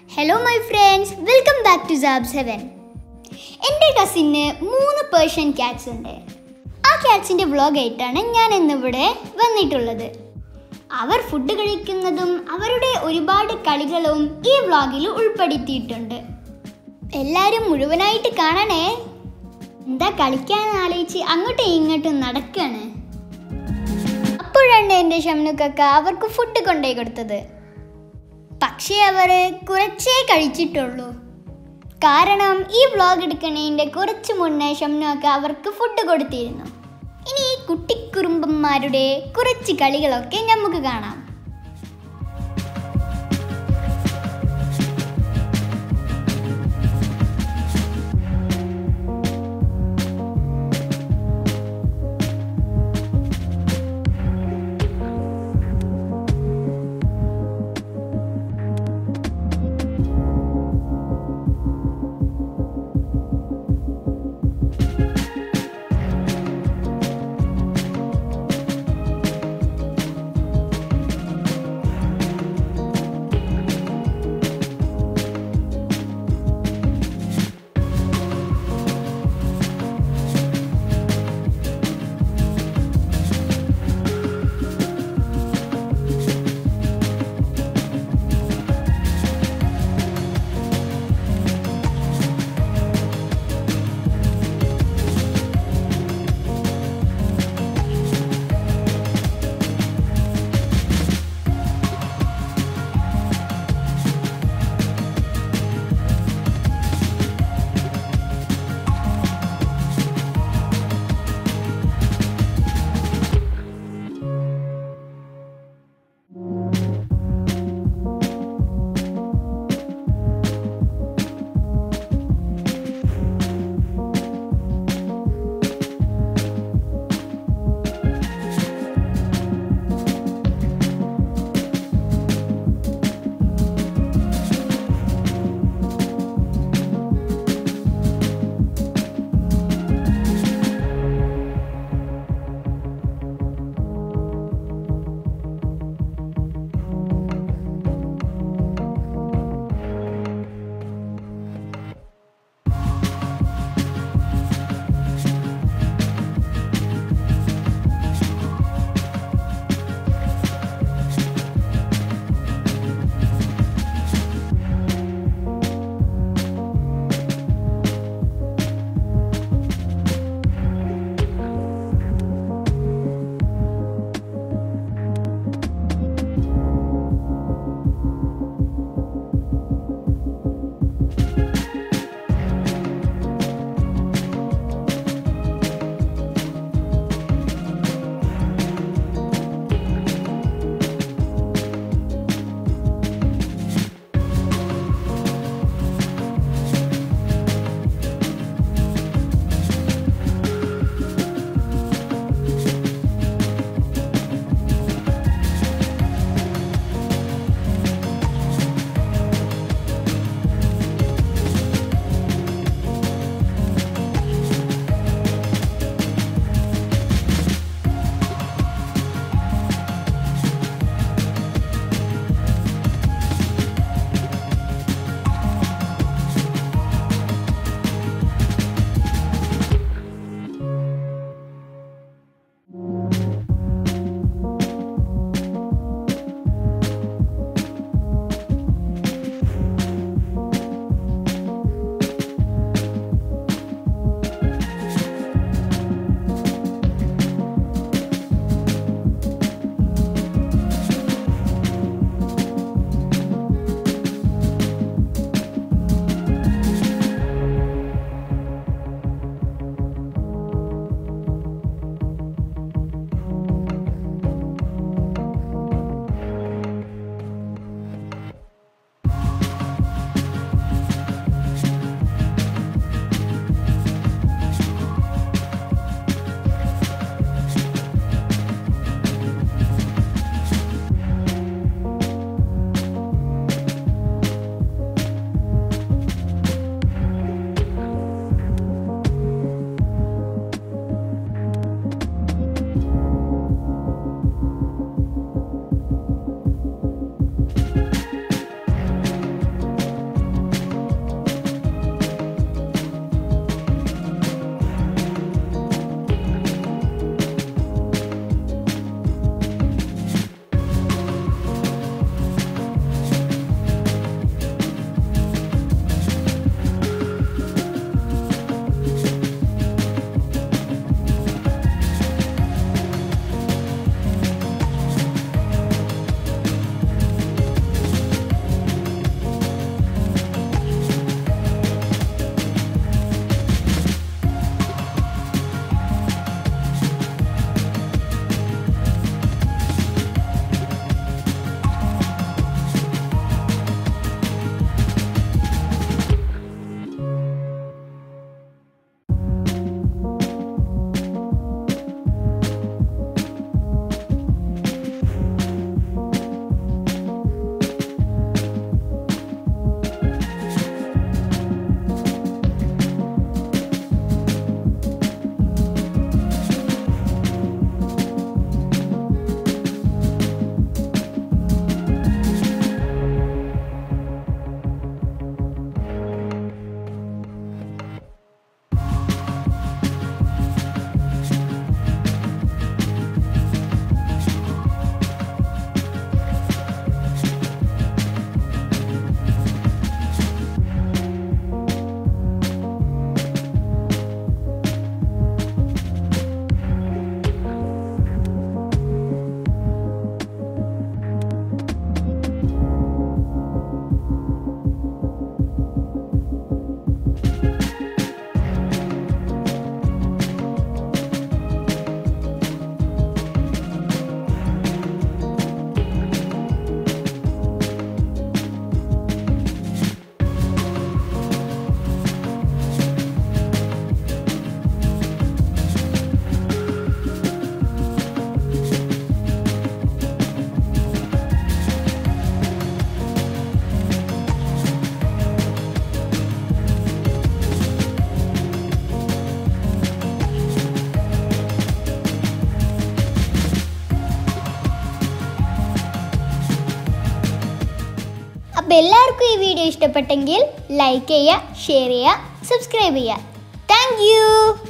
hello my friends welcome back to സാബ് seven എൻ്റെ കസിന് മൂന്ന് പേർഷ്യൻ ക്യാറ്റ്സ് ഉണ്ട് ആ ക്യാറ്റ്സിൻ്റെ വ്ളോഗായിട്ടാണ് ഞാൻ ഇന്നിവിടെ വന്നിട്ടുള്ളത് അവർ ഫുഡ് കഴിക്കുന്നതും അവരുടെ ഒരുപാട് കളികളും ഈ വ്ളോഗിൽ ഉൾപ്പെടുത്തിയിട്ടുണ്ട് എല്ലാവരും മുഴുവനായിട്ട് കാണണേ എന്താ കളിക്കാൻ ആലോചിച്ച് അങ്ങോട്ടും ഇങ്ങോട്ടും നടക്കാണ് അപ്പോഴാണ് എൻ്റെ ഷംനുക്കൊക്കെ അവർക്ക് ഫുഡ് കൊണ്ടുപോയി കൊടുത്തത് പക്ഷേ അവർ കുറച്ചേ കഴിച്ചിട്ടുള്ളൂ കാരണം ഈ വ്ളോഗ് എടുക്കണതിൻ്റെ കുറച്ച് മുന്നേ ഷംനൊക്കെ അവർക്ക് ഫുഡ് കൊടുത്തിരുന്നു ഇനി ഈ കുട്ടിക്കുറുമ്പന്മാരുടെ കുറച്ച് കളികളൊക്കെ നമുക്ക് കാണാം അപ്പോൾ എല്ലാവർക്കും ഈ വീഡിയോ ഇഷ്ടപ്പെട്ടെങ്കിൽ ലൈക്ക് ചെയ്യുക ഷെയർ ചെയ്യുക സബ്സ്ക്രൈബ് ചെയ്യുക താങ്ക് യു